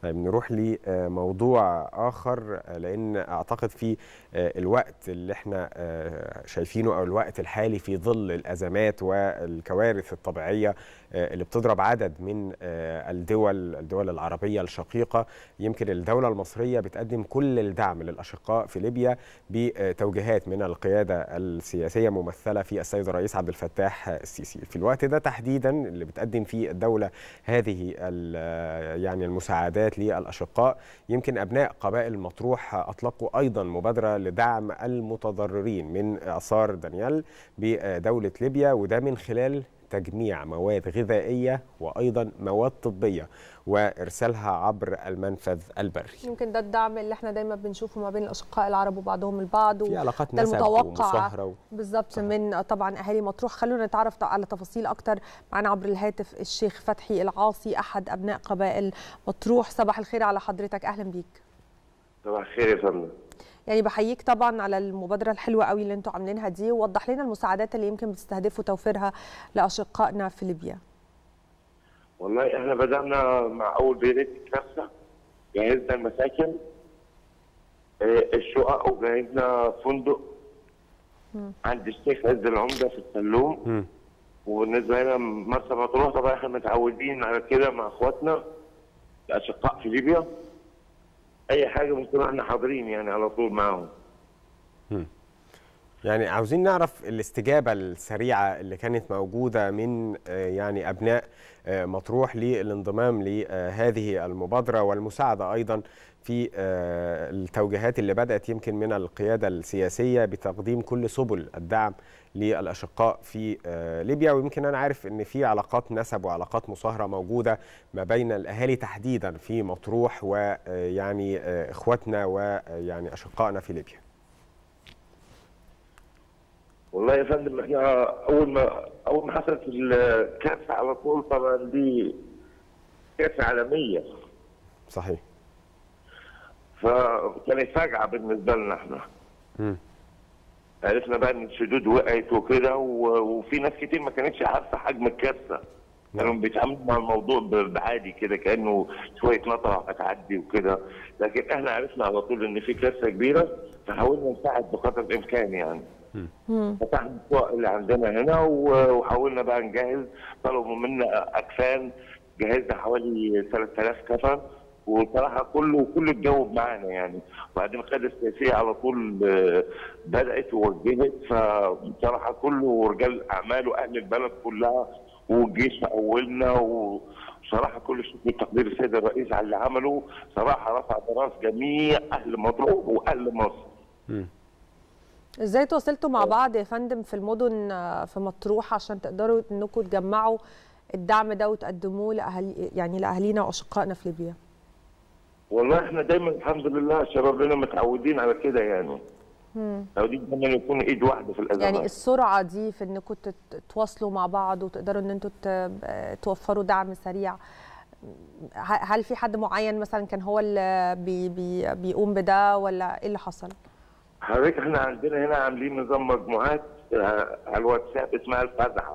طيب نروح لموضوع اخر لان اعتقد في الوقت اللي احنا شايفينه او الوقت الحالي في ظل الازمات والكوارث الطبيعيه اللي بتضرب عدد من الدول الدول العربيه الشقيقه يمكن الدوله المصريه بتقدم كل الدعم للاشقاء في ليبيا بتوجيهات من القياده السياسيه ممثله في السيد الرئيس عبد الفتاح السيسي في الوقت ده تحديدا اللي بتقدم فيه الدوله هذه يعني المساعدات للاشقاء يمكن ابناء قبائل مطروح اطلقوا ايضا مبادره لدعم المتضررين من اعصار دانيال بدوله ليبيا وده من خلال تجميع مواد غذائيه وايضا مواد طبيه وارسالها عبر المنفذ البري. يمكن ده الدعم اللي احنا دايما بنشوفه ما بين الاشقاء العرب وبعضهم البعض في علاقات نسب ومصاهره و... بالظبط من طبعا اهالي مطروح خلونا نتعرف على تفاصيل اكتر معنا عبر الهاتف الشيخ فتحي العاصي احد ابناء قبائل مطروح صباح الخير على حضرتك اهلا بيك. صباح الخير يا فندم. يعني بحييك طبعا على المبادره الحلوه قوي اللي انتم عاملينها دي ووضح لنا المساعدات اللي يمكن بتستهدفوا توفيرها لاشقائنا في ليبيا. والله احنا بدانا مع اول بدايه الكارثه جهزنا المساكن الشقق وجهزنا فندق عند الشيخ عز العمده في السلوم وبالنسبه لنا مرسى مطروح طبعا احنا متعودين على كده مع اخواتنا الاشقاء في ليبيا اي حاجه ممكن احنا حاضرين يعني على طول معاهم يعني عاوزين نعرف الاستجابه السريعه اللي كانت موجوده من يعني ابناء مطروح للانضمام لهذه المبادره والمساعده ايضا في التوجيهات اللي بدات يمكن من القياده السياسيه بتقديم كل سبل الدعم للاشقاء في ليبيا ويمكن انا عارف ان في علاقات نسب وعلاقات مصاهره موجوده ما بين الاهالي تحديدا في مطروح ويعني اخواتنا ويعني اشقائنا في ليبيا. والله يا فندم احنا اول ما اول ما حصلت الكارثه على طول طبعا دي كارثه عالميه. صحيح. فكانت فاجعه بالنسبه لنا احنا. م. عرفنا بقى ان السدود وقعت وكده وفي ناس كتير ما كانتش عارفه حجم الكارثه. كانوا بيتعاملوا مع الموضوع بعادي كده كانه شويه مطره هتعدي وكده لكن احنا عرفنا على طول ان في كارثه كبيره فحاولنا نساعد بقدر الامكان يعني. فتحنا السوق اللي عندنا هنا وحاولنا بقى نجهز طلبوا منا اكفان جهزنا حوالي 3000 كفن وصراحه كله كله اتجاوب معانا يعني وبعدين القياده السياسيه على طول بدات ووجهت فبصراحه كله رجال اعمال واهل البلد كلها والجيش اولنا وصراحه كل شكر وتقدير السيد الرئيس على اللي عمله صراحه رفع براس جميع اهل مطروح واهل مصر. م. ازاي تواصلتوا مع بعض يا فندم في المدن في مطروح عشان تقدروا انكم تجمعوا الدعم ده وتقدموه لاهالي يعني لاهالينا واشقائنا في ليبيا؟ والله احنا دايما الحمد لله عشان ربنا متعودين على كده يعني. متعودين دايما يكون ايد واحده في الازمات. يعني السرعه دي في انكم تتواصلوا مع بعض وتقدروا ان انتم توفروا دعم سريع هل في حد معين مثلا كان هو اللي بي بي بيقوم بده ولا ايه اللي حصل؟ حضرتك احنا عندنا هنا عاملين نظام مجموعات على الواتساب اسمها الفزعه.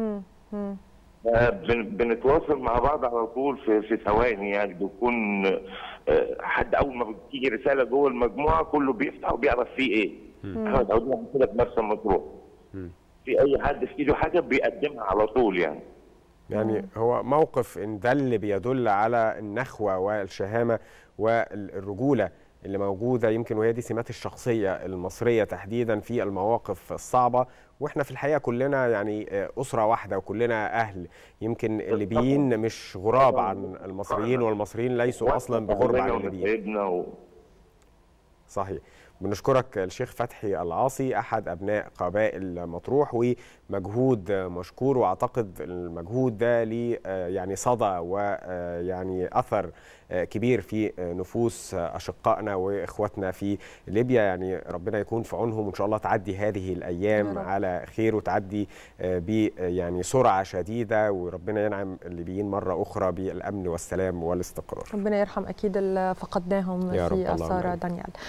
بنتواصل مع بعض على طول في في ثواني يعني بيكون حد اول ما بتيجي رساله جوه المجموعه كله بيفتح وبيعرف فيه ايه. احنا متعودين كده في مرسى مطروح. في اي حد في ايده حاجه بيقدمها على طول يعني. يعني هو موقف ان ده اللي بيدل على النخوه والشهامه والرجوله اللي موجوده يمكن وهي دي سمات الشخصيه المصريه تحديدا في المواقف الصعبه واحنا في الحقيقه كلنا يعني اسره واحده وكلنا اهل يمكن الليبيين مش غراب عن المصريين والمصريين ليسوا اصلا بغرب عن الليبيين صحيح بنشكرك الشيخ فتحي العاصي احد ابناء قبائل مطروح ومجهود مشكور واعتقد المجهود ده ليه يعني صدى ويعني اثر كبير في نفوس اشقائنا واخواتنا في ليبيا يعني ربنا يكون في عونهم وان شاء الله تعدي هذه الايام على خير وتعدي ب يعني سرعه شديده وربنا ينعم الليبيين مره اخرى بالامن والسلام والاستقرار ربنا يرحم اكيد اللي فقدناهم في اثار دانيال